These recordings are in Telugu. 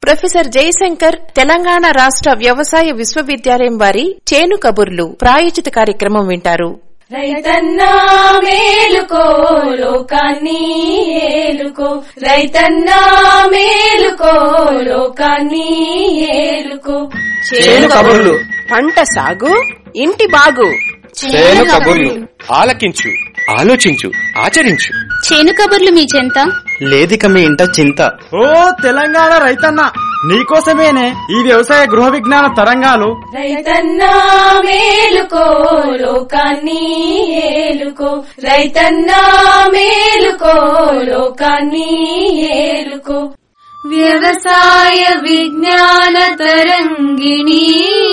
ప్రొఫెసర్ జయశంకర్ తెలంగాణ రాష్ట్ర వ్యవసాయ విశ్వవిద్యాలయం వారి చేను కబుర్లు ప్రాయోజిత కార్యక్రమం వింటారు రైతన్నా మేలుకో లోకాన్ని ఏలుకో రైతన్నా మేలుకో లోకాన్ని ఏలుకో చేను కబుర్లు పంట సాగు ఇంటి బాగు చేను కబుర్లు ఆలకించు ఆలోచించు ఆచరించు చేను కబుర్లు మీ చెంత లేదిక మీ ఇంట చింత ఓ తెలంగాణ రైతన్న నీకోసమేనే ఈ వ్యవసాయ గృహ విజ్ఞాన తరంగాలు రైతన్నా మేలుకో లోకాన్ని ఏలుకో రైతన్నా మేలుకో లోకాన్ని ఏలుకో వ్యవసాయ విజ్ఞాన తరంగిణి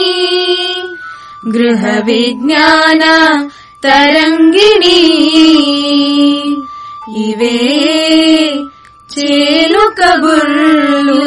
గృహ విజ్ఞాన తరంగిణి ఇవే చేలు కబుర్లు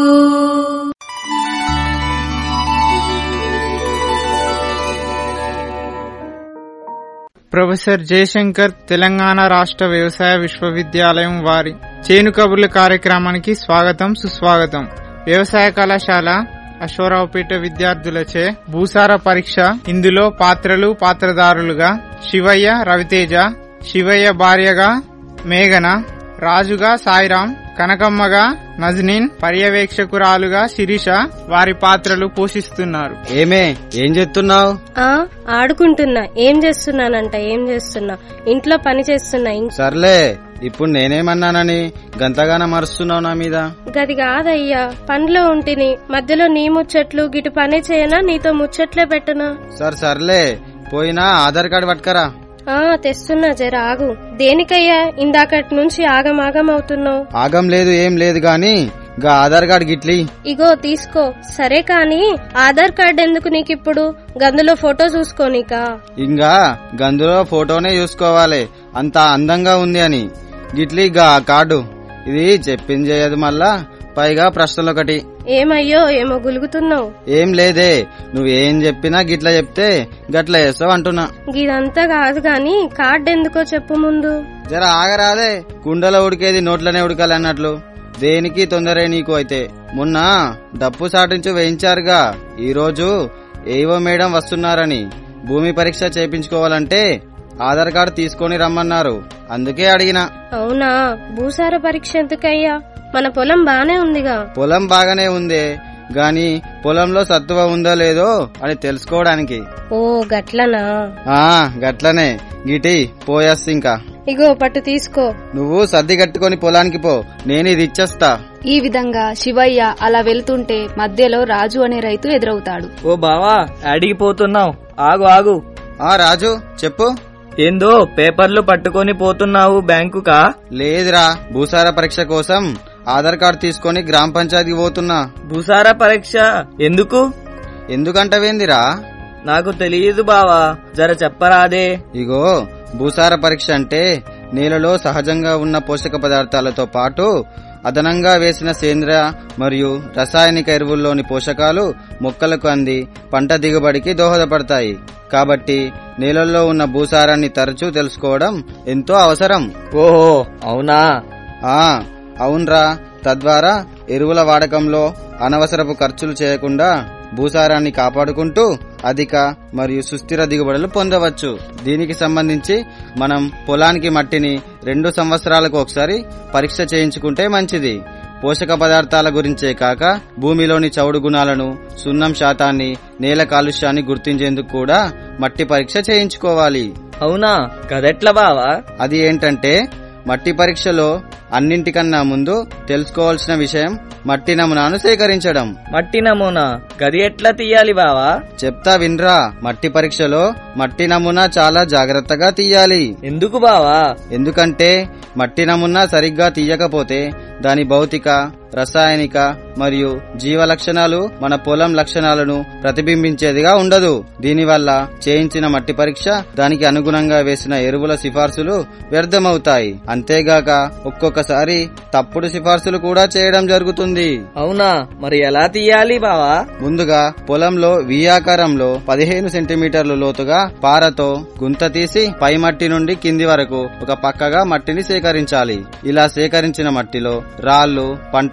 ప్రొఫెసర్ జయశంకర్ తెలంగాణ రాష్ట్ర వ్యవసాయ విశ్వవిద్యాలయం వారి చేను కబుర్ల కార్యక్రమానికి స్వాగతం సుస్వాగతం వ్యవసాయ కళాశాల అశ్వరావుపేట విద్యార్థులచే భూసార పరీక్ష ఇందులో పాత్రలు పాత్రదారులుగా శివయ్య రవితేజ శివయ్య భార్యగా మేఘన రాజుగా సాయిరాం కనకమ్మగా నజ్నీన్ పర్యవేక్షకురాలుగా శిరీష వారి పాత్రలు పోషిస్తున్నారు ఏమే ఏం చేస్తున్నావు ఆ ఆడుకుంటున్నా ఏం చేస్తున్నానంట ఏం చేస్తున్నా ఇంట్లో పని చేస్తున్నా ఇం- సర్లే ఇప్పుడు నేనేమన్నానని గంతగాన మరుస్తున్నావు నా మీద గది కాదయ్యా పనిలో ఉంటిని మధ్యలో నీ ముచ్చట్లు గిటు పని చేయనా నీతో ముచ్చట్లే పెట్టనా సర్ సర్లే పోయినా ఆధార్ కార్డు పట్టుకరా ఆ తెస్తున్నా జర ఆగు దేనికయ్యా ఇందాకటి నుంచి ఆగమాగం అవుతున్నావు ఆగం లేదు ఏం లేదు గాని గా ఆధార్ కార్డు గిట్లి ఇగో తీసుకో సరే కాని ఆధార్ కార్డు ఎందుకు నీకిప్పుడు గందులో ఫోటో చూసుకోనికా ఇంకా గందులో ఫోటోనే చూసుకోవాలి అంత అందంగా ఉంది అని గిట్లి గా కార్డు ఇది చెప్పింది చేయదు మళ్ళా పైగా ప్రశ్నలు ఒకటి ఏమయ్యో ఏమో గులుగుతున్నావు ఏం లేదే నువ్వేం చెప్పినా గిట్ల చెప్తే గట్ల చేస్తావు అంటున్నా ఇదంతా కాదు గాని కార్డు ఎందుకో చెప్పు ముందు జర ఆగరాదే కుండలో ఉడికేది నోట్లోనే ఉడకాలి అన్నట్లు దేనికి తొందరే నీకు అయితే మొన్న డప్పు సాటించు వేయించారుగా ఈ రోజు ఏవో మేడం వస్తున్నారని భూమి పరీక్ష చేపించుకోవాలంటే ఆధార్ కార్డు తీసుకొని రమ్మన్నారు అందుకే అడిగిన అవునా భూసార పరీక్ష ఎందుకయ్యా మన పొలం బానే ఉందిగా పొలం బాగానే ఉందే గాని పొలంలో సత్తువ ఉందో లేదో అని తెలుసుకోవడానికి ఓ గట్లనా ఆ గట్లనే గిటి పోయస్ ఇంకా ఇగో పట్టు తీసుకో నువ్వు సర్ది కట్టుకొని పొలానికి పో నేను ఇది ఇచ్చేస్తా ఈ విధంగా శివయ్య అలా వెళ్తుంటే మధ్యలో రాజు అనే రైతు ఎదురవుతాడు ఓ బావా అడిగిపోతున్నావు ఆగు ఆగు ఆ రాజు చెప్పు ఏందో పేపర్లు పట్టుకొని పోతున్నావు బ్యాంకుకా లేదురా భూసార పరీక్ష కోసం ఆధార్ కార్డు తీసుకొని గ్రామ పంచాయతీకి పోతున్నా భూసార పరీక్ష ఎందుకు ఎందుకంటవేందిరా నాకు తెలియదు బావా జర చెప్పరాదే ఇగో భూసార పరీక్ష అంటే నేలలో సహజంగా ఉన్న పోషక పదార్థాలతో పాటు అదనంగా వేసిన సేంద్రియ మరియు రసాయనిక ఎరువుల్లోని పోషకాలు మొక్కలకు అంది పంట దిగుబడికి దోహదపడతాయి కాబట్టి నేలల్లో ఉన్న భూసారాన్ని తరచూ తెలుసుకోవడం ఎంతో అవసరం ఓహో అవునా ఆ అవునరా తద్వారా ఎరువుల వాడకంలో అనవసరపు ఖర్చులు చేయకుండా భూసారాన్ని కాపాడుకుంటూ అధిక మరియు సుస్థిర దిగుబడులు పొందవచ్చు దీనికి సంబంధించి మనం పొలానికి మట్టిని రెండు సంవత్సరాలకు ఒకసారి పరీక్ష చేయించుకుంటే మంచిది పోషక పదార్థాల గురించే కాక భూమిలోని చౌడు గుణాలను సున్నం శాతాన్ని నేల కాలుష్యాన్ని గుర్తించేందుకు కూడా మట్టి పరీక్ష చేయించుకోవాలి అవునా కదెట్ల బావా అది ఏంటంటే మట్టి పరీక్షలో అన్నింటికన్నా ముందు తెలుసుకోవాల్సిన విషయం మట్టి నమూనాను సేకరించడం మట్టి నమూనా గది ఎట్లా తీయాలి బావా చెప్తా వినరా మట్టి పరీక్షలో మట్టి నమూనా చాలా జాగ్రత్తగా తీయాలి ఎందుకు బావా ఎందుకంటే మట్టి నమూనా సరిగ్గా తీయకపోతే దాని భౌతిక రసాయనిక మరియు జీవ లక్షణాలు మన పొలం లక్షణాలను ప్రతిబింబించేదిగా ఉండదు దీనివల్ల చేయించిన మట్టి పరీక్ష దానికి అనుగుణంగా వేసిన ఎరువుల సిఫార్సులు వ్యర్థమవుతాయి అంతేగాక ఒక్కొక్కసారి తప్పుడు సిఫార్సులు కూడా చేయడం జరుగుతుంది అవునా మరి ఎలా తీయాలి బావా ముందుగా పొలంలో వి ఆకారంలో పదిహేను సెంటీమీటర్లు లోతుగా పారతో గుంత తీసి పై మట్టి నుండి కింది వరకు ఒక పక్కగా మట్టిని సేకరించాలి ఇలా సేకరించిన మట్టిలో రాళ్లు పంట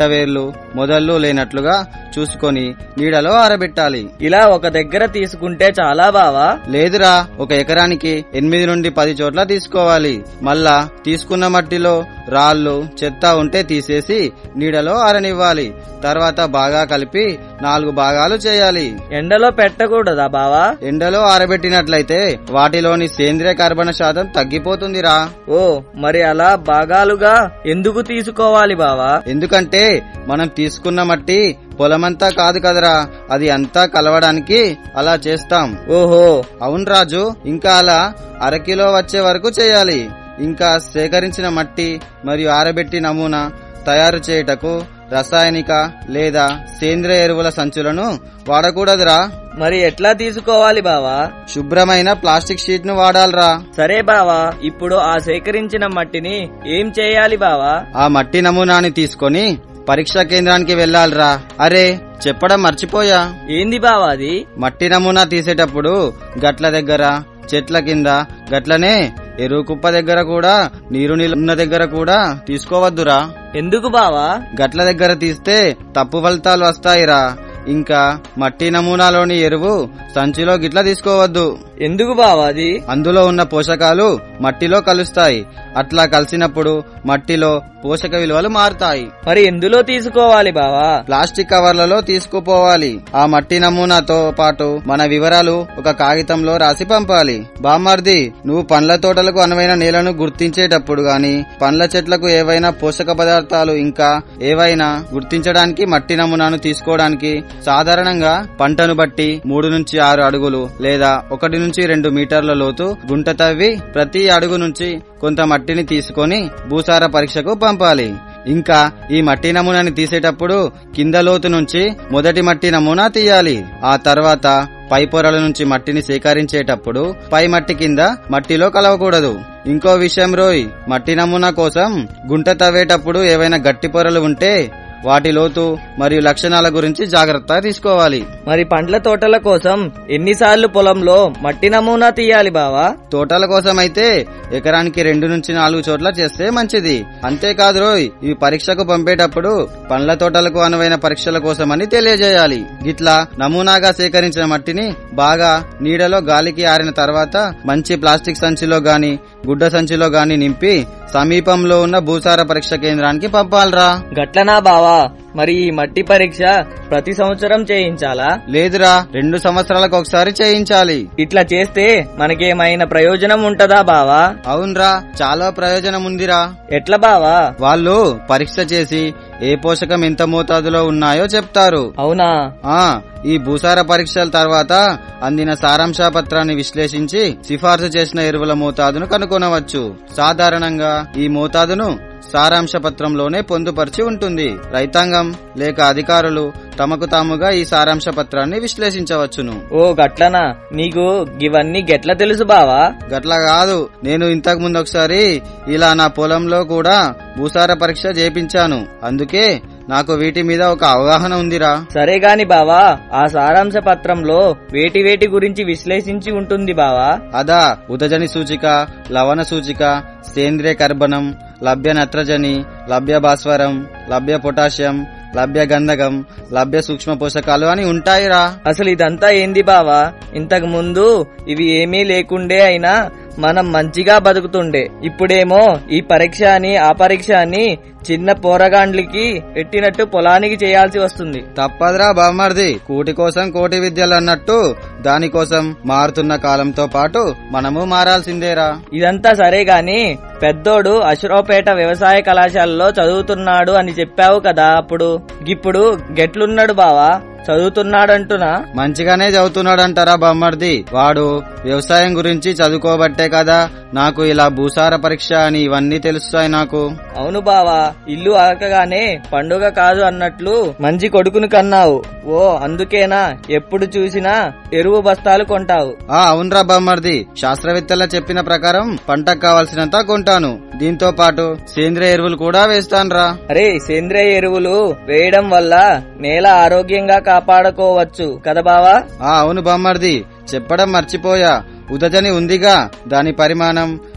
వేర్లు మొదళ్ళు లేనట్లుగా చూసుకొని నీడలో ఆరబెట్టాలి ఇలా ఒక దగ్గర తీసుకుంటే చాలా బావా లేదురా ఒక ఎకరానికి ఎనిమిది నుండి పది చోట్ల తీసుకోవాలి మళ్ళా తీసుకున్న మట్టిలో రాళ్ళు చెత్త ఉంటే తీసేసి నీడలో ఆరనివ్వాలి తర్వాత బాగా కలిపి నాలుగు భాగాలు చేయాలి ఎండలో పెట్టకూడదా బావా ఎండలో ఆరబెట్టినట్లయితే వాటిలోని సేంద్రియ కార్బన శాతం తగ్గిపోతుందిరా ఓ మరి అలా భాగాలుగా ఎందుకు తీసుకోవాలి బావా ఎందుకంటే మనం తీసుకున్న మట్టి పొలమంతా కాదు కదరా అది అంతా కలవడానికి అలా చేస్తాం ఓహో అవును రాజు ఇంకా అలా అరకిలో వచ్చే వరకు చేయాలి ఇంకా సేకరించిన మట్టి మరియు ఆరబెట్టి నమూనా తయారు చేయుటకు రసాయనిక లేదా సేంద్రియ ఎరువుల సంచులను వాడకూడదురా మరి ఎట్లా తీసుకోవాలి బావా శుభ్రమైన ప్లాస్టిక్ షీట్ ను వాడాలరా సరే బావా ఇప్పుడు ఆ సేకరించిన మట్టిని ఏం చేయాలి బావా ఆ మట్టి నమూనాని తీసుకొని పరీక్షా కేంద్రానికి వెళ్ళాలిరా అరే చెప్పడం మర్చిపోయా ఏంది బావా అది మట్టి నమూనా తీసేటప్పుడు గట్ల దగ్గర చెట్ల కింద గట్లనే ఎరువు కుప్ప దగ్గర కూడా నీరు ఉన్న దగ్గర కూడా తీసుకోవద్దురా ఎందుకు బావా గట్ల దగ్గర తీస్తే తప్పు ఫలితాలు వస్తాయిరా ఇంకా మట్టి నమూనాలోని ఎరువు సంచిలో గిట్ల తీసుకోవద్దు ఎందుకు బావా అది అందులో ఉన్న పోషకాలు మట్టిలో కలుస్తాయి అట్లా కలిసినప్పుడు మట్టిలో పోషక విలువలు మారుతాయి మరి ఎందులో తీసుకోవాలి బావా ప్లాస్టిక్ కవర్లలో తీసుకుపోవాలి ఆ మట్టి నమూనాతో పాటు మన వివరాలు ఒక కాగితంలో రాసి పంపాలి బామ్మర్ది నువ్వు పండ్ల తోటలకు అనువైన నేలను గుర్తించేటప్పుడు గాని పండ్ల చెట్లకు ఏవైనా పోషక పదార్థాలు ఇంకా ఏవైనా గుర్తించడానికి మట్టి నమూనాను తీసుకోవడానికి సాధారణంగా పంటను బట్టి మూడు నుంచి ఆరు అడుగులు లేదా ఒకటి నుంచి రెండు మీటర్ల లోతు గుంట తవ్వి ప్రతి అడుగు నుంచి కొంత మట్టిని తీసుకొని భూసార పరీక్షకు పంపాలి ఇంకా ఈ మట్టి నమూనాని తీసేటప్పుడు కింద లోతు నుంచి మొదటి మట్టి నమూనా తీయాలి ఆ తర్వాత పై పొరల నుంచి మట్టిని సేకరించేటప్పుడు పై మట్టి కింద మట్టిలో కలవకూడదు ఇంకో విషయం రోయ్ మట్టి నమూనా కోసం గుంట తవ్వేటప్పుడు ఏవైనా గట్టి పొరలు ఉంటే వాటి లోతు మరియు లక్షణాల గురించి జాగ్రత్త తీసుకోవాలి మరి పండ్ల తోటల కోసం ఎన్నిసార్లు పొలంలో మట్టి నమూనా తీయాలి బావా తోటల కోసం అయితే ఎకరానికి రెండు నుంచి నాలుగు చోట్ల చేస్తే మంచిది అంతేకాదు రోయ్ ఇవి పరీక్షకు పంపేటప్పుడు పండ్ల తోటలకు అనువైన పరీక్షల కోసమని తెలియజేయాలి గిట్లా నమూనాగా సేకరించిన మట్టిని బాగా నీడలో గాలికి ఆరిన తర్వాత మంచి ప్లాస్టిక్ సంచిలో గాని గుడ్డ సంచిలో గాని నింపి సమీపంలో ఉన్న భూసార పరీక్ష కేంద్రానికి పంపాలరా గట్లనా బావా మరి ఈ మట్టి పరీక్ష ప్రతి సంవత్సరం చేయించాలా లేదురా రెండు సంవత్సరాలకు ఒకసారి చేయించాలి ఇట్లా చేస్తే మనకేమైనా ప్రయోజనం ఉంటదా బావా అవునరా చాలా ప్రయోజనం ఉందిరా ఎట్లా బావా వాళ్ళు పరీక్ష చేసి ఏ పోషకం ఎంత మోతాదులో ఉన్నాయో చెప్తారు అవునా ఆ ఈ భూసార పరీక్షల తర్వాత అందిన సారాంశ పత్రాన్ని విశ్లేషించి సిఫార్సు చేసిన ఎరువుల మోతాదును కనుగొనవచ్చు సాధారణంగా ఈ మోతాదును సారాంశ పత్రంలోనే పొందుపరిచి ఉంటుంది రైతాంగం లేక అధికారులు తమకు తాముగా ఈ సారాంశ పత్రాన్ని విశ్లేషించవచ్చును ఓ గట్లనా నీకు ఇవన్నీ గెట్ల తెలుసు బావా గట్ల కాదు నేను ఇంతకు ముందు ఒకసారి ఇలా నా పొలంలో కూడా భూసార పరీక్ష చేపించాను అందుకే నాకు వీటి మీద ఒక అవగాహన ఉందిరా సరే గాని బావా ఆ సారాంశ పత్రంలో వేటి వేటి గురించి విశ్లేషించి ఉంటుంది బావా అదా ఉదజని సూచిక లవణ సూచిక సేంద్రియ కర్బనం లభ్య నత్రజని లభ్య భాస్వరం లభ్య పొటాషియం లభ్య గంధకం లభ్య సూక్ష్మ పోషకాలు అని ఉంటాయిరా అసలు ఇదంతా ఏంది బావా ఇంతకు ముందు ఇవి ఏమీ లేకుండే అయినా మనం మంచిగా బతుకుతుండే ఇప్పుడేమో ఈ పరీక్ష అని ఆ పరీక్ష అని చిన్న పోరగాండ్లకి పెట్టినట్టు పొలానికి చేయాల్సి వస్తుంది తప్పదురా బామ్మర్ది కూటి కోసం కోటి విద్యలు అన్నట్టు దానికోసం మారుతున్న కాలంతో పాటు మనము మారాల్సిందేరా ఇదంతా సరే గాని పెద్దోడు అశ్రోపేట వ్యవసాయ కళాశాలలో చదువుతున్నాడు అని చెప్పావు కదా అప్పుడు ఇప్పుడు గెట్లున్నాడు బావా చదువుతున్నాడంటున్నా మంచిగానే చదువుతున్నాడంటారా బామ్మర్ది వాడు వ్యవసాయం గురించి చదువుకోబట్టే కదా నాకు ఇలా భూసార పరీక్ష అని ఇవన్నీ తెలుస్తాయి నాకు అవును బావా ఇల్లు అరకగానే పండుగ కాదు అన్నట్లు మంచి కొడుకును కన్నావు ఓ అందుకేనా ఎప్పుడు చూసినా ఎరువు బస్తాలు కొంటావు ఆ అవునరా బామ్మర్ది శాస్త్రవేత్తల చెప్పిన ప్రకారం పంటకు కావాల్సినంత కొంటాను దీంతో పాటు సేంద్రియ ఎరువులు కూడా వేస్తానురా అరే సేంద్రియ ఎరువులు వేయడం వల్ల నేల ఆరోగ్యంగా కాపాడుకోవచ్చు కదా బావా ఆ అవును బామ్మర్ది చెప్పడం మర్చిపోయా ఉదజని ఉందిగా దాని పరిమాణం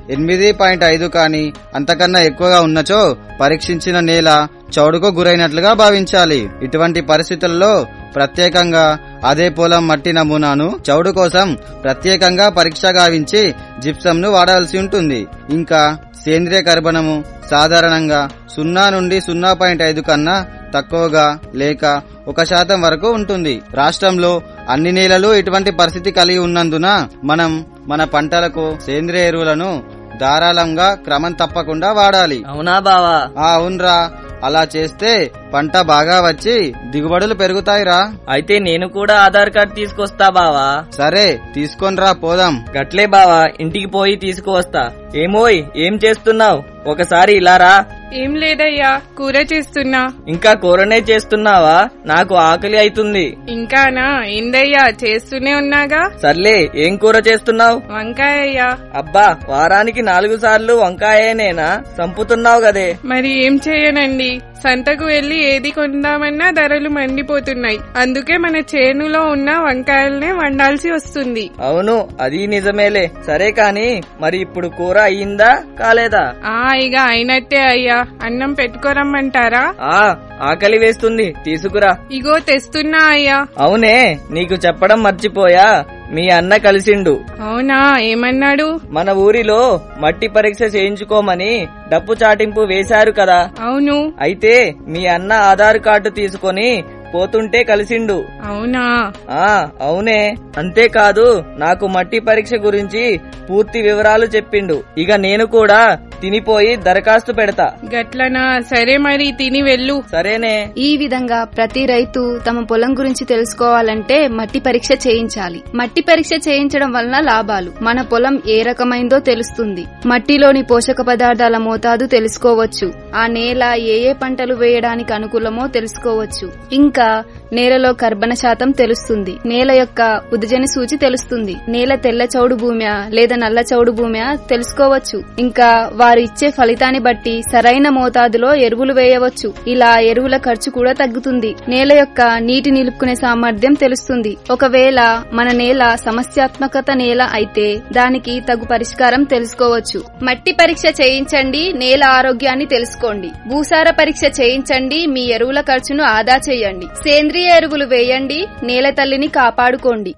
ఎనిమిది పాయింట్ ఐదు కానీ అంతకన్నా ఎక్కువగా ఉన్నచో పరీక్షించిన నేల చౌడుకు గురైనట్లుగా భావించాలి ఇటువంటి పరిస్థితుల్లో ప్రత్యేకంగా అదే పొలం మట్టి నమూనాను చౌడు కోసం ప్రత్యేకంగా పరీక్ష గావించి జిప్సంను వాడాల్సి ఉంటుంది ఇంకా సేంద్రియ కర్బనము సాధారణంగా సున్నా నుండి సున్నా పాయింట్ ఐదు కన్నా తక్కువగా లేక ఒక శాతం వరకు ఉంటుంది రాష్ట్రంలో అన్ని నేలలు ఇటువంటి పరిస్థితి కలిగి ఉన్నందున మనం మన పంటలకు సేంద్రియ ఎరువులను ధారాళంగా క్రమం తప్పకుండా వాడాలి అవునా బావా ఆ అవునరా అలా చేస్తే పంట బాగా వచ్చి దిగుబడులు పెరుగుతాయిరా అయితే నేను కూడా ఆధార్ కార్డ్ తీసుకొస్తా బావా సరే తీసుకొనిరా పోదాం గట్లే బావా ఇంటికి పోయి తీసుకువస్తా ఏమోయ్ ఏం చేస్తున్నావు ఒకసారి ఇలా రా ఏం లేదయ్యా కూర చేస్తున్నా ఇంకా కూరనే చేస్తున్నావా నాకు ఆకలి అవుతుంది ఇంకానా ఏందయ్యా చేస్తూనే ఉన్నాగా సర్లే ఏం కూర చేస్తున్నావు వంకాయ అయ్యా అబ్బా వారానికి నాలుగు సార్లు వంకాయేనేనా చంపుతున్నావు గదే మరి ఏం చేయనండి సంతకు వెళ్లి ఏది కొందామన్నా ధరలు మండిపోతున్నాయి అందుకే మన చేనులో ఉన్న వంకాయలనే వండాల్సి వస్తుంది అవును అది నిజమేలే సరే కాని మరి ఇప్పుడు కూర అయ్యిందా కాలేదా ఆ ఇక అయినట్టే అయ్యా అన్నం పెట్టుకోరమ్మంటారా ఆ ఆకలి వేస్తుంది తీసుకురా ఇగో తెస్తున్నా అయ్యా అవునే నీకు చెప్పడం మర్చిపోయా మీ అన్న కలిసిండు అవునా ఏమన్నాడు మన ఊరిలో మట్టి పరీక్ష చేయించుకోమని డప్పు చాటింపు వేశారు కదా అవును అయితే మీ అన్న ఆధార్ కార్డు తీసుకొని పోతుంటే కలిసిండు అవునా ఆ అవునే అంతేకాదు నాకు మట్టి పరీక్ష గురించి పూర్తి వివరాలు చెప్పిండు ఇక నేను కూడా తినిపోయి దరఖాస్తు పెడతా గట్లనా సరే మరి తిని వెళ్ళు సరేనే ఈ విధంగా ప్రతి రైతు తమ పొలం గురించి తెలుసుకోవాలంటే మట్టి పరీక్ష చేయించాలి మట్టి పరీక్ష చేయించడం వలన లాభాలు మన పొలం ఏ రకమైందో తెలుస్తుంది మట్టిలోని పోషక పదార్థాల మోతాదు తెలుసుకోవచ్చు ఆ నేల ఏ ఏ పంటలు వేయడానికి అనుకూలమో తెలుసుకోవచ్చు ఇంకా నేలలో కర్బన శాతం తెలుస్తుంది నేల యొక్క ఉదజని సూచి తెలుస్తుంది నేల తెల్ల చౌడు భూమ్యా లేదా నల్ల చౌడు భూమ్యా తెలుసుకోవచ్చు ఇంకా వారు ఇచ్చే ఫలితాన్ని బట్టి సరైన మోతాదులో ఎరువులు వేయవచ్చు ఇలా ఎరువుల ఖర్చు కూడా తగ్గుతుంది నేల యొక్క నీటి నిలుపుకునే సామర్థ్యం తెలుస్తుంది ఒకవేళ మన నేల సమస్యాత్మకత నేల అయితే దానికి తగు పరిష్కారం తెలుసుకోవచ్చు మట్టి పరీక్ష చేయించండి నేల ఆరోగ్యాన్ని తెలుసుకోండి భూసార పరీక్ష చేయించండి మీ ఎరువుల ఖర్చును ఆదా చేయండి సేంద్రియ ఎరువులు వేయండి నేల తల్లిని కాపాడుకోండి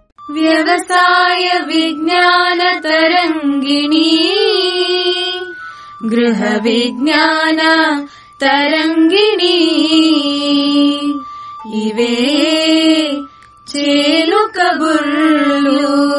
వ్యవసాయ విజ్ఞాన తరంగిణి గృహ విజ్ఞాన తరంగిణి ఇవే చేలు కబుర్లు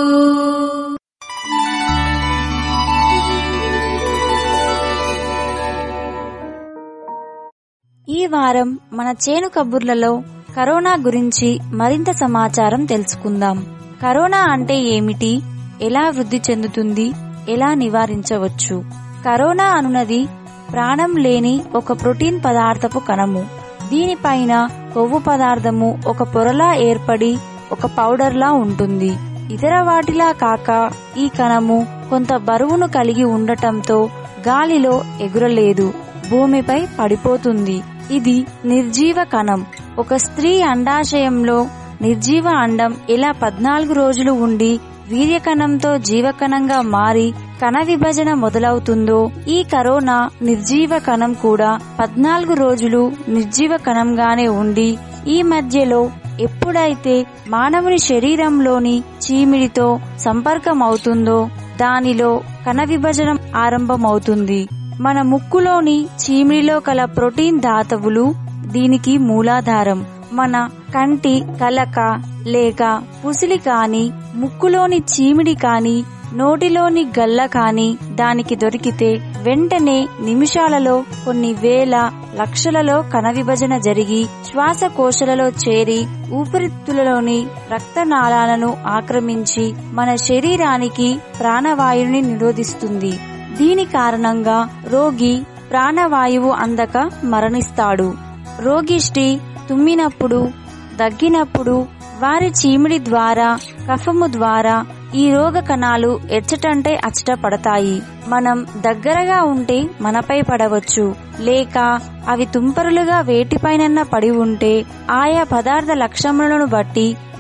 ఈ వారం మన చేను కబుర్లలో కరోనా గురించి మరింత సమాచారం తెలుసుకుందాం కరోనా అంటే ఏమిటి ఎలా వృద్ధి చెందుతుంది ఎలా నివారించవచ్చు కరోనా అనునది ప్రాణం లేని ఒక ప్రోటీన్ పదార్థపు కణము దీనిపైన కొవ్వు పదార్థము ఒక పొరలా ఏర్పడి ఒక పౌడర్లా ఉంటుంది ఇతర వాటిలా కాక ఈ కణము కొంత బరువును కలిగి ఉండటంతో గాలిలో ఎగురలేదు భూమిపై పడిపోతుంది ఇది నిర్జీవ కణం ఒక స్త్రీ అండాశయంలో నిర్జీవ అండం ఎలా పద్నాలుగు రోజులు ఉండి వీర్యకణంతో జీవకణంగా మారి కణ విభజన మొదలవుతుందో ఈ కరోనా నిర్జీవ కణం కూడా పద్నాలుగు రోజులు నిర్జీవ కణంగానే ఉండి ఈ మధ్యలో ఎప్పుడైతే మానవుని శరీరంలోని చీమిడితో సంపర్కం అవుతుందో దానిలో కణ విభజనం ఆరంభమవుతుంది మన ముక్కులోని చీమిడిలో కల ప్రోటీన్ ధాతువులు దీనికి మూలాధారం మన కంటి కలక లేక పుసిలి కాని ముక్కులోని చీమిడి కాని నోటిలోని గల్ల కాని దానికి దొరికితే వెంటనే నిమిషాలలో కొన్ని వేల లక్షలలో కణ విభజన జరిగి శ్వాసకోశలలో చేరి ఊపిరితిత్తులలోని రక్తనాళాలను ఆక్రమించి మన శరీరానికి ప్రాణవాయువుని నిరోధిస్తుంది దీని కారణంగా రోగి ప్రాణవాయువు అందక మరణిస్తాడు రోగిష్టి తుమ్మినప్పుడు దగ్గినప్పుడు వారి చీమిడి ద్వారా కఫము ద్వారా ఈ రోగ కణాలు ఎచ్చటంటే అచ్చట పడతాయి మనం దగ్గరగా ఉంటే మనపై పడవచ్చు లేక అవి తుంపరులుగా వేటిపైనన్నా పడి ఉంటే ఆయా పదార్థ లక్షణములను బట్టి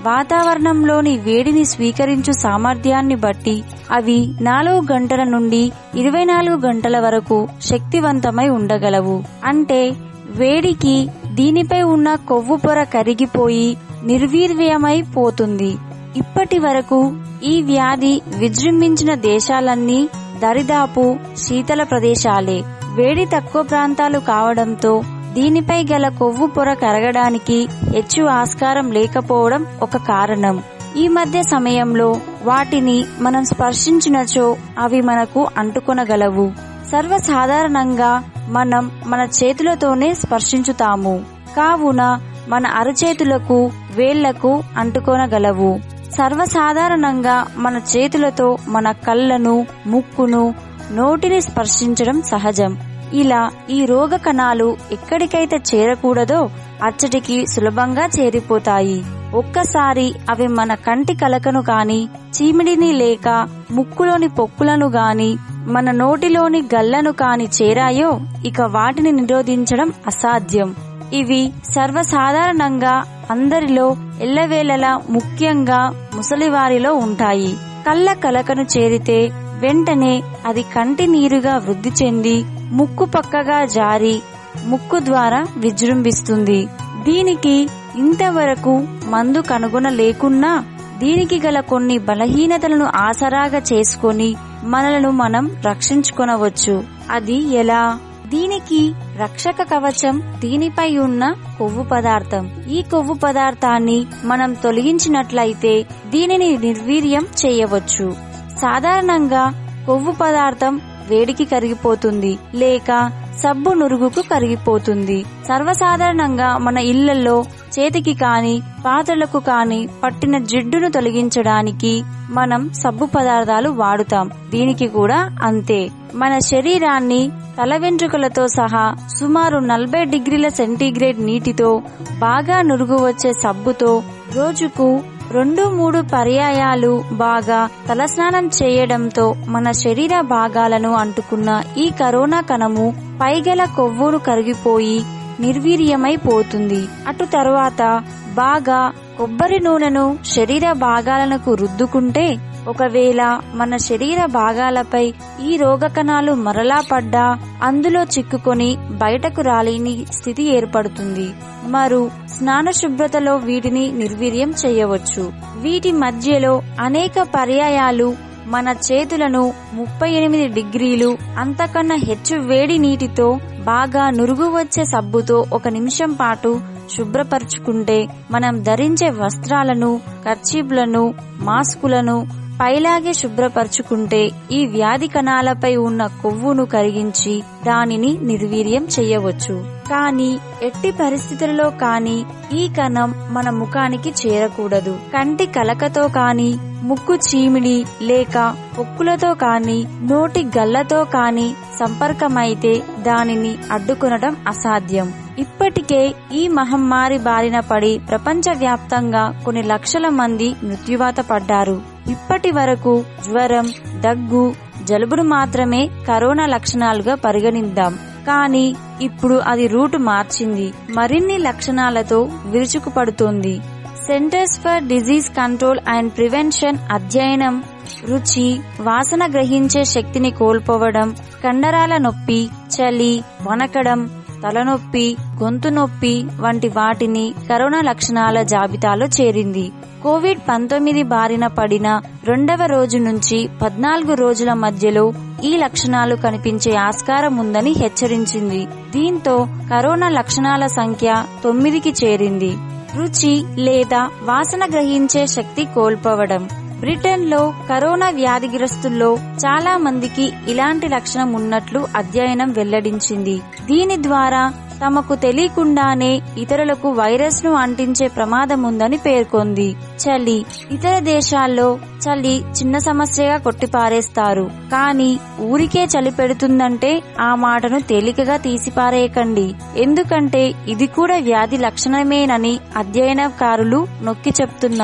వాతావరణంలోని వేడిని స్వీకరించు సామర్థ్యాన్ని బట్టి అవి నాలుగు గంటల నుండి ఇరవై నాలుగు గంటల వరకు శక్తివంతమై ఉండగలవు అంటే వేడికి దీనిపై ఉన్న కొవ్వు పొర కరిగిపోయి నిర్వీర్యమై పోతుంది ఇప్పటి వరకు ఈ వ్యాధి విజృంభించిన దేశాలన్నీ దరిదాపు శీతల ప్రదేశాలే వేడి తక్కువ ప్రాంతాలు కావడంతో దీనిపై గల కొవ్వు పొర కరగడానికి హెచ్చు ఆస్కారం లేకపోవడం ఒక కారణం ఈ మధ్య సమయంలో వాటిని మనం స్పర్శించినచో అవి మనకు అంటుకొనగలవు సర్వసాధారణంగా మనం మన చేతులతోనే స్పర్శించుతాము కావున మన అరచేతులకు వేళ్లకు అంటుకొనగలవు సర్వసాధారణంగా మన చేతులతో మన కళ్ళను ముక్కును నోటిని స్పర్శించడం సహజం ఇలా ఈ రోగ కణాలు ఎక్కడికైతే చేరకూడదో అచ్చటికి సులభంగా చేరిపోతాయి ఒక్కసారి అవి మన కంటి కలకను కాని చీమిడిని లేక ముక్కులోని పొక్కులను గాని మన నోటిలోని గల్లను కాని చేరాయో ఇక వాటిని నిరోధించడం అసాధ్యం ఇవి సర్వసాధారణంగా అందరిలో ఎల్లవేళలా ముఖ్యంగా ముసలివారిలో ఉంటాయి కళ్ళ కలకను చేరితే వెంటనే అది కంటి నీరుగా వృద్ధి చెంది ముక్కు పక్కగా జారి ముక్కు ద్వారా విజృంభిస్తుంది దీనికి ఇంతవరకు మందు కనుగొనలేకున్నా దీనికి గల కొన్ని బలహీనతలను ఆసరాగా చేసుకొని మనలను మనం రక్షించుకొనవచ్చు అది ఎలా దీనికి రక్షక కవచం దీనిపై ఉన్న కొవ్వు పదార్థం ఈ కొవ్వు పదార్థాన్ని మనం తొలగించినట్లయితే దీనిని నిర్వీర్యం చేయవచ్చు సాధారణంగా కొవ్వు పదార్థం వేడికి కరిగిపోతుంది లేక సబ్బు నురుగుకు కరిగిపోతుంది సర్వసాధారణంగా మన ఇళ్లలో చేతికి కాని పాత్రలకు కాని పట్టిన జిడ్డును తొలగించడానికి మనం సబ్బు పదార్థాలు వాడుతాం దీనికి కూడా అంతే మన శరీరాన్ని తల వెంట్రుకలతో సహా సుమారు నలభై డిగ్రీల సెంటీగ్రేడ్ నీటితో బాగా నురుగు వచ్చే సబ్బుతో రోజుకు రెండు మూడు పర్యాయాలు బాగా తలస్నానం చేయడంతో మన శరీర భాగాలను అంటుకున్న ఈ కరోనా కణము పైగల కొవ్వును కరిగిపోయి నిర్వీర్యమైపోతుంది అటు తరువాత బాగా కొబ్బరి నూనెను శరీర భాగాలకు రుద్దుకుంటే ఒకవేళ మన శరీర భాగాలపై ఈ రోగ కణాలు మరలా పడ్డా అందులో చిక్కుకొని బయటకు రాలేని స్థితి ఏర్పడుతుంది మరు స్నాన శుభ్రతలో వీటిని నిర్వీర్యం చేయవచ్చు వీటి మధ్యలో అనేక పర్యాయాలు మన చేతులను ముప్పై ఎనిమిది డిగ్రీలు అంతకన్నా హెచ్చు వేడి నీటితో బాగా నురుగు వచ్చే సబ్బుతో ఒక నిమిషం పాటు శుభ్రపరుచుకుంటే మనం ధరించే వస్త్రాలను కర్చీపులను మాస్కులను పైలాగే శుభ్రపరుచుకుంటే ఈ వ్యాధి కణాలపై ఉన్న కొవ్వును కరిగించి దానిని నిర్వీర్యం చేయవచ్చు కానీ ఎట్టి పరిస్థితులలో కాని ఈ కణం మన ముఖానికి చేరకూడదు కంటి కలకతో కాని ముక్కు చీమిడి లేక పొక్కులతో కాని నోటి గల్లతో కాని సంపర్కమైతే దానిని అడ్డుకొనడం అసాధ్యం ఇప్పటికే ఈ మహమ్మారి బారిన పడి ప్రపంచవ్యాప్తంగా కొన్ని లక్షల మంది మృత్యువాత పడ్డారు ఇప్పటి వరకు జ్వరం దగ్గు జలుబును మాత్రమే కరోనా లక్షణాలుగా పరిగణిద్దాం కానీ ఇప్పుడు అది రూటు మార్చింది మరిన్ని లక్షణాలతో విరుచుకుపడుతోంది Centers for Disease Control and Prevention అధ్యయనం రుచి వాసన గ్రహించే శక్తిని కోల్పోవడం కండరాల నొప్పి చలి వనకడం తలనొప్పి గొంతు నొప్పి వంటి వాటిని కరోనా లక్షణాల జాబితాలో చేరింది కోవిడ్ పంతొమ్మిది బారిన పడిన రెండవ రోజు నుంచి పద్నాలుగు రోజుల మధ్యలో ఈ లక్షణాలు కనిపించే ఆస్కారం ఉందని హెచ్చరించింది దీంతో కరోనా లక్షణాల సంఖ్య తొమ్మిదికి చేరింది రుచి లేదా వాసన గ్రహించే శక్తి కోల్పోవడం బ్రిటన్ లో కరోనా వ్యాధిగ్రస్తుల్లో చాలా మందికి ఇలాంటి లక్షణం ఉన్నట్లు అధ్యయనం వెల్లడించింది దీని ద్వారా తమకు తెలియకుండానే ఇతరులకు వైరస్ ను అంటించే ప్రమాదం ఉందని పేర్కొంది చలి ఇతర దేశాల్లో చలి చిన్న సమస్యగా కొట్టిపారేస్తారు కానీ ఊరికే చలి పెడుతుందంటే ఆ మాటను తేలికగా తీసిపారేయకండి ఎందుకంటే ఇది కూడా వ్యాధి లక్షణమేనని అధ్యయనకారులు నొక్కి చెప్తున్నారు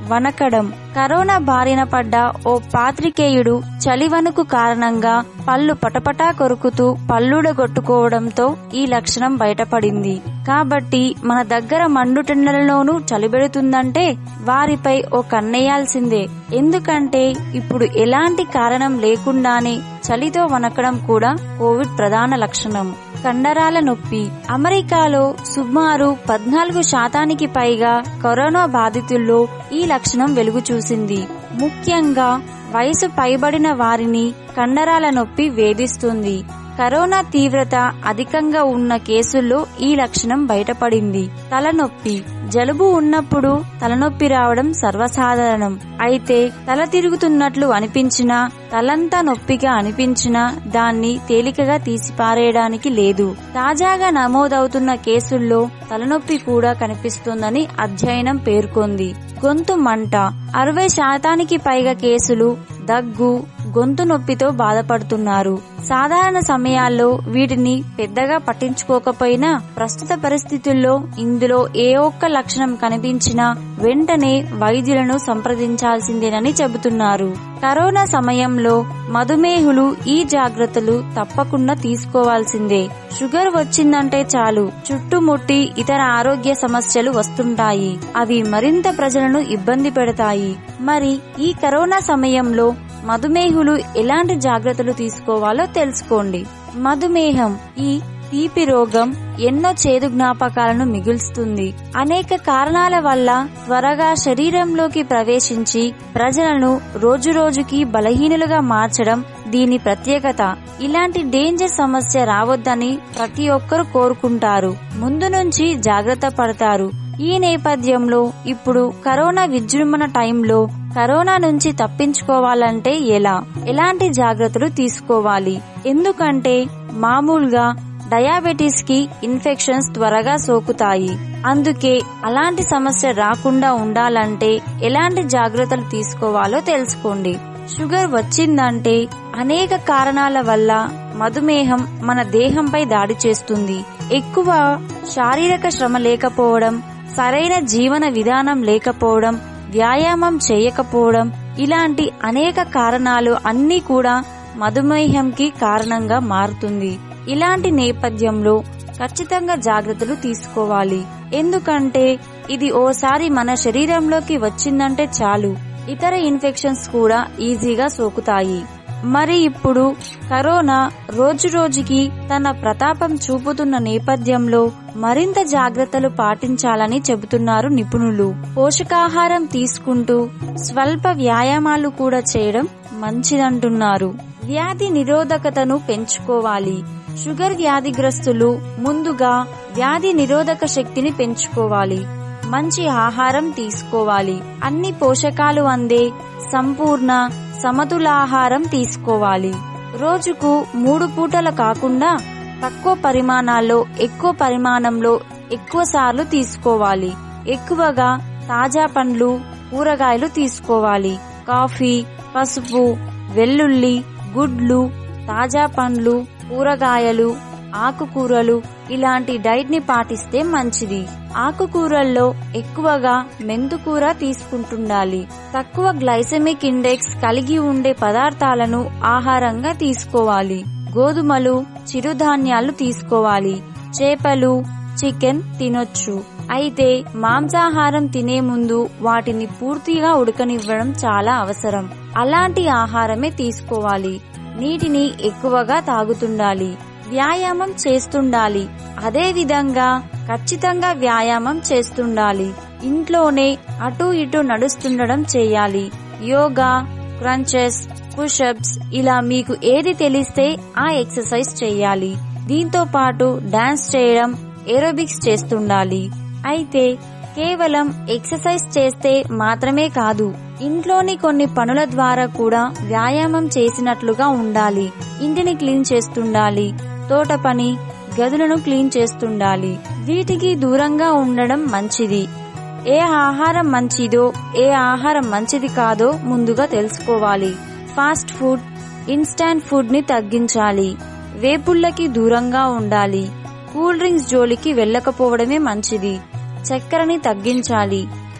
వనకడం కరోనా బారిన పడ్డ ఓ పాత్రికేయుడు చలివణుకు కారణంగా పళ్ళు పటపటా కొరుకుతూ పళ్ళుడగొట్టుకోవడంతో ఈ లక్షణం బయటపడింది కాబట్టి మన దగ్గర మండుటెండలలోనూ చలిబెడుతుందంటే వారిపై ఓ కన్నేయాల్సిందే ఎందుకంటే ఇప్పుడు ఎలాంటి కారణం లేకుండానే చలితో వనకడం కూడా కోవిడ్ ప్రధాన లక్షణం కండరాల నొప్పి అమెరికాలో సుమారు పద్నాలుగు శాతానికి పైగా కరోనా బాధితుల్లో ఈ లక్షణం వెలుగు చూసింది ముఖ్యంగా వయసు పైబడిన వారిని కండరాల నొప్పి వేధిస్తుంది కరోనా తీవ్రత అధికంగా ఉన్న కేసుల్లో ఈ లక్షణం బయటపడింది తలనొప్పి జలుబు ఉన్నప్పుడు తలనొప్పి రావడం సర్వసాధారణం అయితే తల తిరుగుతున్నట్లు అనిపించినా తలంతా నొప్పిగా అనిపించినా దాన్ని తేలికగా తీసిపారేయడానికి లేదు తాజాగా నమోదవుతున్న కేసుల్లో తలనొప్పి కూడా కనిపిస్తోందని అధ్యయనం పేర్కొంది గొంతు మంట అరవై శాతానికి పైగా కేసులు దగ్గు గొంతు నొప్పితో బాధపడుతున్నారు సాధారణ సమయాల్లో వీటిని పెద్దగా పట్టించుకోకపోయినా ప్రస్తుత పరిస్థితుల్లో ఇందులో ఏ ఒక్క లక్షణం కనిపించినా వెంటనే వైద్యులను సంప్రదించాల్సిందేనని చెబుతున్నారు కరోనా సమయంలో మధుమేహులు ఈ జాగ్రత్తలు తప్పకుండా తీసుకోవాల్సిందే షుగర్ వచ్చిందంటే చాలు చుట్టుముట్టి ఇతర ఆరోగ్య సమస్యలు వస్తుంటాయి అవి మరింత ప్రజలను ఇబ్బంది పెడతాయి మరి ఈ కరోనా సమయంలో మధుమేహులు ఎలాంటి జాగ్రత్తలు తీసుకోవాలో తెలుసుకోండి మధుమేహం ఈ తీపి రోగం ఎన్నో చేదు జ్ఞాపకాలను మిగుల్స్తుంది అనేక కారణాల వల్ల త్వరగా శరీరంలోకి ప్రవేశించి ప్రజలను రోజురోజుకి బలహీనులుగా మార్చడం దీని ప్రత్యేకత ఇలాంటి డేంజర్ సమస్య రావద్దని ప్రతి ఒక్కరూ కోరుకుంటారు ముందు నుంచి జాగ్రత్త పడతారు ఈ నేపథ్యంలో ఇప్పుడు కరోనా విజృంభణ టైంలో కరోనా నుంచి తప్పించుకోవాలంటే ఎలా ఎలాంటి జాగ్రత్తలు తీసుకోవాలి ఎందుకంటే మామూలుగా డయాబెటీస్ కి ఇన్ఫెక్షన్స్ త్వరగా సోకుతాయి అందుకే అలాంటి సమస్య రాకుండా ఉండాలంటే ఎలాంటి జాగ్రత్తలు తీసుకోవాలో తెలుసుకోండి షుగర్ వచ్చిందంటే అనేక కారణాల వల్ల మధుమేహం మన దేహంపై దాడి చేస్తుంది ఎక్కువ శారీరక శ్రమ లేకపోవడం సరైన జీవన విధానం లేకపోవడం వ్యాయామం చేయకపోవడం ఇలాంటి అనేక కారణాలు అన్నీ కూడా మధుమేహంకి కారణంగా మారుతుంది ఇలాంటి నేపథ్యంలో ఖచ్చితంగా జాగ్రత్తలు తీసుకోవాలి ఎందుకంటే ఇది ఓసారి మన శరీరంలోకి వచ్చిందంటే చాలు ఇతర ఇన్ఫెక్షన్స్ కూడా ఈజీగా సోకుతాయి మరి ఇప్పుడు కరోనా రోజు రోజుకి తన ప్రతాపం చూపుతున్న నేపథ్యంలో మరింత జాగ్రత్తలు పాటించాలని చెబుతున్నారు నిపుణులు పోషకాహారం తీసుకుంటూ స్వల్ప వ్యాయామాలు కూడా చేయడం మంచిదంటున్నారు వ్యాధి నిరోధకతను పెంచుకోవాలి షుగర్ వ్యాధిగ్రస్తులు ముందుగా వ్యాధి నిరోధక శక్తిని పెంచుకోవాలి మంచి ఆహారం తీసుకోవాలి అన్ని పోషకాలు అందే సంపూర్ణ సమతులాహారం తీసుకోవాలి రోజుకు మూడు పూటల కాకుండా తక్కువ పరిమాణాల్లో ఎక్కువ పరిమాణంలో ఎక్కువ సార్లు తీసుకోవాలి ఎక్కువగా తాజా పండ్లు కూరగాయలు తీసుకోవాలి కాఫీ పసుపు వెల్లుల్లి గుడ్లు తాజా పండ్లు కూరగాయలు ఆకుకూరలు ఇలాంటి డైట్ ని పాటిస్తే మంచిది ఆకుకూరల్లో ఎక్కువగా మెంతుకూర తీసుకుంటుండాలి తక్కువ గ్లైసెమిక్ ఇండెక్స్ కలిగి ఉండే పదార్థాలను ఆహారంగా తీసుకోవాలి గోధుమలు చిరుధాన్యాలు తీసుకోవాలి చేపలు చికెన్ తినొచ్చు అయితే మాంసాహారం తినే ముందు వాటిని పూర్తిగా ఉడకనివ్వడం చాలా అవసరం అలాంటి ఆహారమే తీసుకోవాలి నీటిని ఎక్కువగా తాగుతుండాలి వ్యాయామం చేస్తుండాలి అదే విధంగా ఖచ్చితంగా వ్యాయామం చేస్తుండాలి ఇంట్లోనే అటు ఇటు నడుస్తుండడం చేయాలి యోగా క్రంచెస్ పుషప్స్ ఇలా మీకు ఏది తెలిస్తే ఆ ఎక్సర్సైజ్ చేయాలి దీంతో పాటు డాన్స్ చేయడం ఏరోబిక్స్ చేస్తుండాలి అయితే కేవలం ఎక్సర్సైజ్ చేస్తే మాత్రమే కాదు ఇంట్లోని కొన్ని పనుల ద్వారా కూడా వ్యాయామం చేసినట్లుగా ఉండాలి ఇంటిని క్లీన్ చేస్తుండాలి తోట పని గదులను క్లీన్ చేస్తుండాలి వీటికి దూరంగా ఉండడం మంచిది ఏ ఆహారం మంచిదో ఏ ఆహారం మంచిది కాదో ముందుగా తెలుసుకోవాలి ఫాస్ట్ ఫుడ్ ఇన్స్టాంట్ ఫుడ్ ని తగ్గించాలి వేపుళ్ళకి దూరంగా ఉండాలి కూల్ డ్రింక్స్ జోలికి వెళ్ళకపోవడమే మంచిది చక్కెరని తగ్గించాలి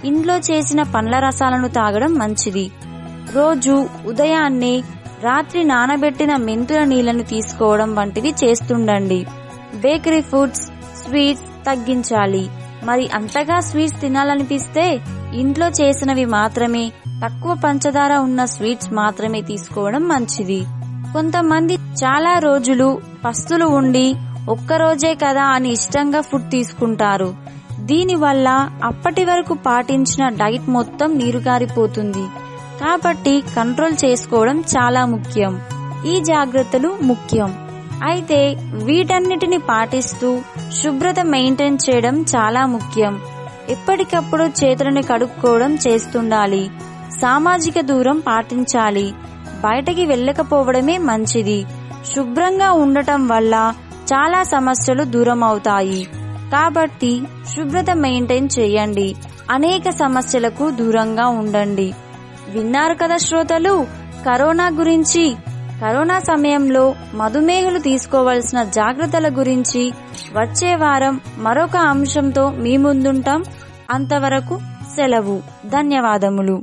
ఇంట్లో చేసిన పండ్ల రసాలను తాగడం మంచిది రోజు ఉదయాన్నే రాత్రి నానబెట్టిన మెంతుల నీళ్లను తీసుకోవడం వంటివి చేస్తుండండి బేకరీ ఫుడ్స్ స్వీట్స్ తగ్గించాలి మరి అంతగా స్వీట్స్ తినాలనిపిస్తే ఇంట్లో చేసినవి మాత్రమే తక్కువ పంచదార ఉన్న స్వీట్స్ మాత్రమే తీసుకోవడం మంచిది కొంతమంది చాలా రోజులు పస్తులు ఉండి ఒక్కరోజే కదా అని ఇష్టంగా ఫుడ్ తీసుకుంటారు దీనివల్ల అప్పటి వరకు పాటించిన డైట్ మొత్తం నీరుగారిపోతుంది కాబట్టి కంట్రోల్ చేసుకోవడం చాలా ముఖ్యం ఈ జాగ్రత్తలు ముఖ్యం అయితే వీటన్నిటిని పాటిస్తూ శుభ్రత మెయింటైన్ చేయడం చాలా ముఖ్యం ఎప్పటికప్పుడు చేతులను కడుక్కోవడం చేస్తుండాలి సామాజిక దూరం పాటించాలి బయటకి వెళ్ళకపోవడమే మంచిది శుభ్రంగా ఉండటం వల్ల చాలా సమస్యలు దూరం అవుతాయి కాబట్టి శుభ్రత మెయింటైన్ చేయండి అనేక సమస్యలకు దూరంగా ఉండండి విన్నారు కదా శ్రోతలు కరోనా గురించి కరోనా సమయంలో మధుమేహులు తీసుకోవలసిన జాగ్రత్తల గురించి వచ్చే వారం మరొక అంశంతో మీ ముందుంటాం అంతవరకు సెలవు ధన్యవాదములు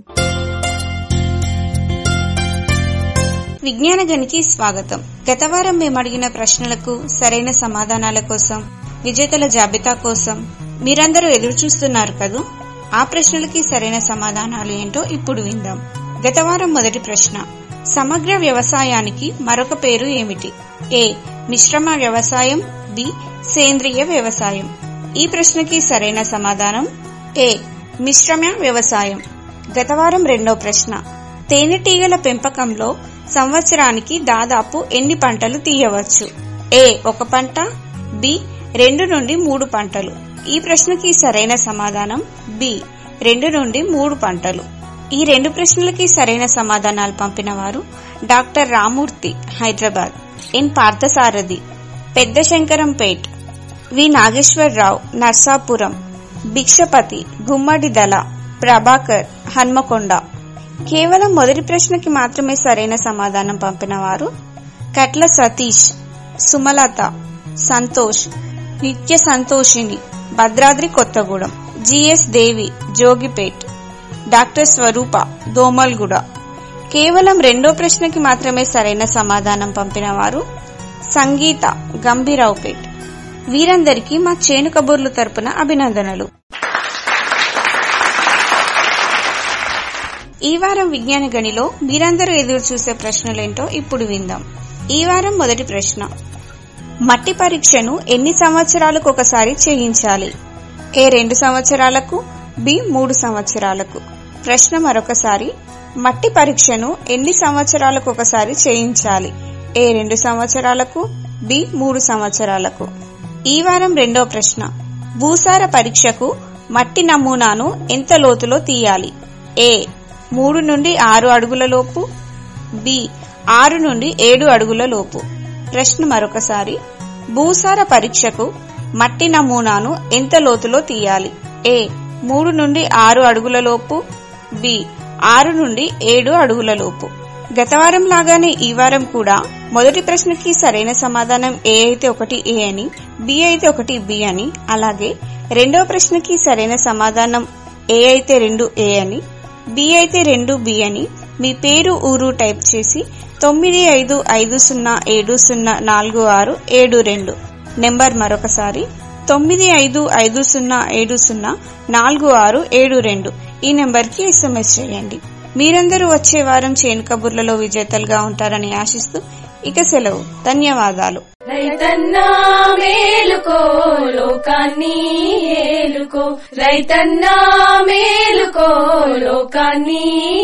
విజ్ఞాన గనికి స్వాగతం గత వారం మేము అడిగిన ప్రశ్నలకు సరైన సమాధానాల కోసం విజేతల జాబితా కోసం మీరందరూ ఎదురు చూస్తున్నారు కదూ ఆ ప్రశ్నలకి సరైన సమాధానాలు ఏంటో ఇప్పుడు విందాం గత వారం మొదటి ప్రశ్న సమగ్ర వ్యవసాయానికి మరొక పేరు ఏమిటి ఏ మిశ్రమ వ్యవసాయం బి సేంద్రియ వ్యవసాయం ఈ ప్రశ్నకి సరైన సమాధానం ఏ మిశ్రమ వ్యవసాయం గత వారం రెండో ప్రశ్న తేనెటీగల పెంపకంలో సంవత్సరానికి దాదాపు ఎన్ని పంటలు తీయవచ్చు ఏ ఒక పంట బి రెండు నుండి మూడు పంటలు ఈ ప్రశ్నకి సరైన సమాధానం బి రెండు నుండి మూడు పంటలు ఈ రెండు ప్రశ్నలకి సరైన సమాధానాలు పంపిన వారు డాక్టర్ రామూర్తి హైదరాబాద్ ఎన్ పార్థసారథి పెద్ద శంకరంపేట్ వి నాగేశ్వరరావు నర్సాపురం భిక్షపతి గుమ్మడి దళ ప్రభాకర్ హన్మకొండ కేవలం మొదటి ప్రశ్నకి మాత్రమే సరైన సమాధానం పంపిన వారు కట్ల సతీష్ సుమలత సంతోష్ నిత్య సంతోషిని భద్రాద్రి కొత్తగూడెం జిఎస్ దేవి జోగిపేట్ డాక్టర్ స్వరూప దోమల్గూడ కేవలం రెండో ప్రశ్నకి మాత్రమే సరైన సమాధానం పంపిన వారు సంగీత గంభీరావుపేట్ వీరందరికీ మా చేను కబుర్లు తరపున అభినందనలు ఈ వారం విజ్ఞాన గనిలో మీరందరూ ఎదురు చూసే ప్రశ్నలేంటో ఇప్పుడు విందాం ఈ వారం మొదటి ప్రశ్న మట్టి పరీక్షను ఎన్ని సంవత్సరాలకు ఒకసారి చేయించాలి ఏ రెండు సంవత్సరాలకు బి మూడు సంవత్సరాలకు ప్రశ్న మరొకసారి మట్టి పరీక్షను ఎన్ని సంవత్సరాలకు ఒకసారి చేయించాలి ఏ రెండు సంవత్సరాలకు బి మూడు సంవత్సరాలకు ఈ వారం రెండో ప్రశ్న భూసార పరీక్షకు మట్టి నమూనాను ఎంత లోతులో తీయాలి ఏ మూడు నుండి ఆరు అడుగుల లోపు బి ఆరు నుండి ఏడు అడుగుల లోపు ప్రశ్న మరొకసారి భూసార పరీక్షకు మట్టి నమూనాను ఎంత లోతులో తీయాలి ఏ మూడు నుండి ఆరు అడుగుల లోపు బి ఆరు నుండి ఏడు అడుగుల లోపు గత వారం లాగానే ఈ వారం కూడా మొదటి ప్రశ్నకి సరైన సమాధానం ఏ అయితే ఒకటి ఏ అని బి అయితే ఒకటి బి అని అలాగే రెండవ ప్రశ్నకి సరైన సమాధానం ఏ అయితే రెండు ఏ అని బి అయితే రెండు బి అని మీ పేరు ఊరు టైప్ చేసి తొమ్మిది ఐదు ఐదు సున్నా ఏడు సున్నా నాలుగు ఆరు ఏడు రెండు నెంబర్ మరొకసారి తొమ్మిది ఐదు ఐదు సున్నా ఏడు సున్నా నాలుగు ఆరు ఏడు రెండు ఈ నెంబర్కి ఎస్ఎంఎస్ చేయండి మీరందరూ వచ్చే వారం చేను కబుర్లలో విజేతలుగా ఉంటారని ఆశిస్తూ ఇక సెలవు ధన్యవాదాలు రైతన్నా మేలుకో లోకాన్ని ఏలుకో రైతన్నా మేలుకో లోకాన్ని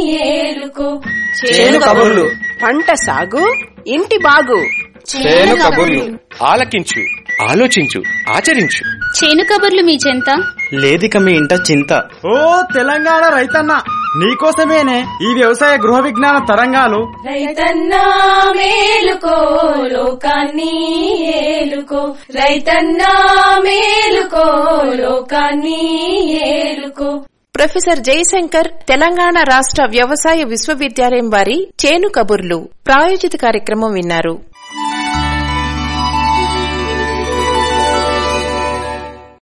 ఏలుకో చేను కబుర్లు పంట సాగు ఇంటి బాగు చేను కబుర్లు ఆలకించు ఆలోచించు ఆచరించు చేను కబుర్లు మీ చెంత లేదిక మీ ఇంట చింత ఓ తెలంగాణ రైతన్న నీకోసమేనే ఈ వ్యవసాయ గృహ విజ్ఞాన తరంగాలు రైతన్నా మేలుకో లోకాన్ని ఏలుకో రైతన్నా మేలుకో లోకాన్ని ఏలుకో ప్రొఫెసర్ జయశంకర్ తెలంగాణ రాష్ట్ర వ్యవసాయ విశ్వవిద్యాలయం వారి చేను కబుర్లు ప్రాయోజిత కార్యక్రమం విన్నారు